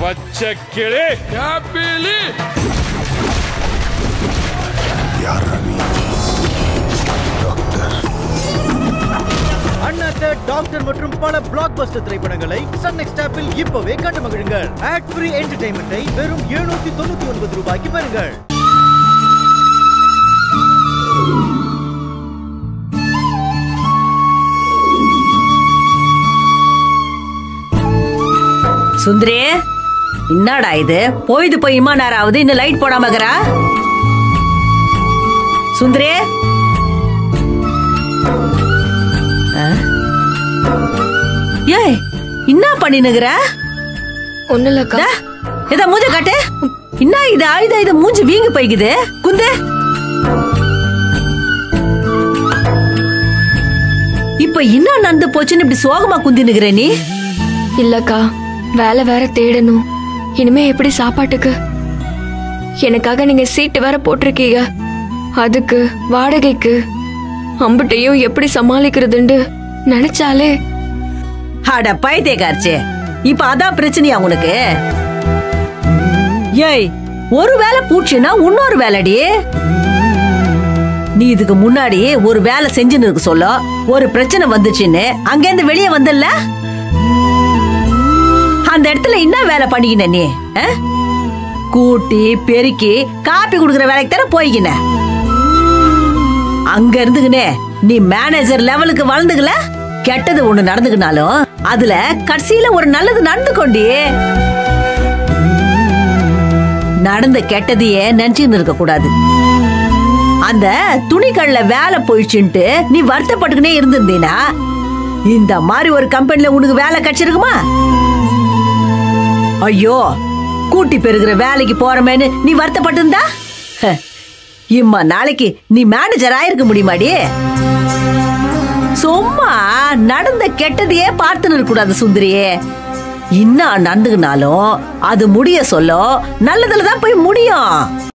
பச்சை கிளி காப்பிலி அண்ணாத்த டாக்டர் மற்றும் பல பிளாக் பஸ்டர் திரைப்படங்களை சன் நெக்ஸ்ட் ஆப்பில் இப்பவே கண்டு மகிழுங்கள் ஆட் ஃப்ரீ என்டர்டைன்மெண்ட்டை வெறும் எழுநூத்தி தொண்ணூத்தி ஒன்பது ரூபாய்க்கு பெறுங்கள் சுந்தரி என்னடா இது போயிது போய் இம்மா நேரம் ஆகுது இன்னும் லைட் போடாம இருக்கறா சுந்தரி ஆ? ஏய் என்ன பண்ணினுகிற ஒண்ணு இல்லக்கா இத மூஞ்ச காட்டு என்ன இது ஆயுத இது மூஞ்சி வீங்கி போய்க்குது குந்து இப்ப என்ன நடந்து போச்சுன்னு இப்படி சோகமா குந்தினுகிற நீ இல்லக்கா வேலை வேற தேடணும் இனிமே எப்படி சாப்பாட்டுக்கு எனக்காக நீங்க சீட்டு வேற போட்டிருக்கீங்க அதுக்கு வாடகைக்கு அம்புட்டையும் எப்படி சமாளிக்கிறதுண்டு நினைச்சாலே அட பைத்தியக்காரச்சே இப்ப அதான் பிரச்சனையா உனக்கு ஏய் ஒரு வேலை பூச்சின்னா இன்னொரு வேலைடி நீ இதுக்கு முன்னாடி ஒரு வேலை செஞ்சுன்னு இருக்கு சொல்ல ஒரு பிரச்சனை வந்துச்சுன்னு அங்கேருந்து வெளியே வந்தல்ல அந்த இடத்துல என்ன வேலை பண்ணிக்கின நீ ஆ? கூட்டி பெருக்கி காப்பி குடுக்குற வேலைக்கு தானே போய்க்கின அங்க இருந்துக்கினே நீ மேனேஜர் லெவலுக்கு வளர்ந்துக்கல கெட்டது ஒண்ணு நடந்துக்கினாலும் அதுல கடைசியில ஒரு நல்லது நடந்து கொண்டி நடந்த கெட்டதையே நினைச்சுன்னு இருக்க கூடாது அந்த துணிக்கல்ல வேலை போயிடுச்சுன்ட்டு நீ வருத்தப்பட்டுக்கினே இருந்திருந்தீனா இந்த மாதிரி ஒரு கம்பெனில உனக்கு வேலை கிடைச்சிருக்குமா ஐயோ கூட்டி பெருகிற வேலைக்கு போறமேன்னு நீ வருத்தப்பட்டு இருந்தா இம்மா நாளைக்கு நீ மேனேஜர் ஆயிருக்க முடியுமாடி சும்மா நடந்த கெட்டதையே பார்த்துன்னு இருக்க கூடாது சுந்தரியே இன்னும் நடந்துக்கினாலும் அது முடிய சொல்ல நல்லதுல தான் போய் முடியும்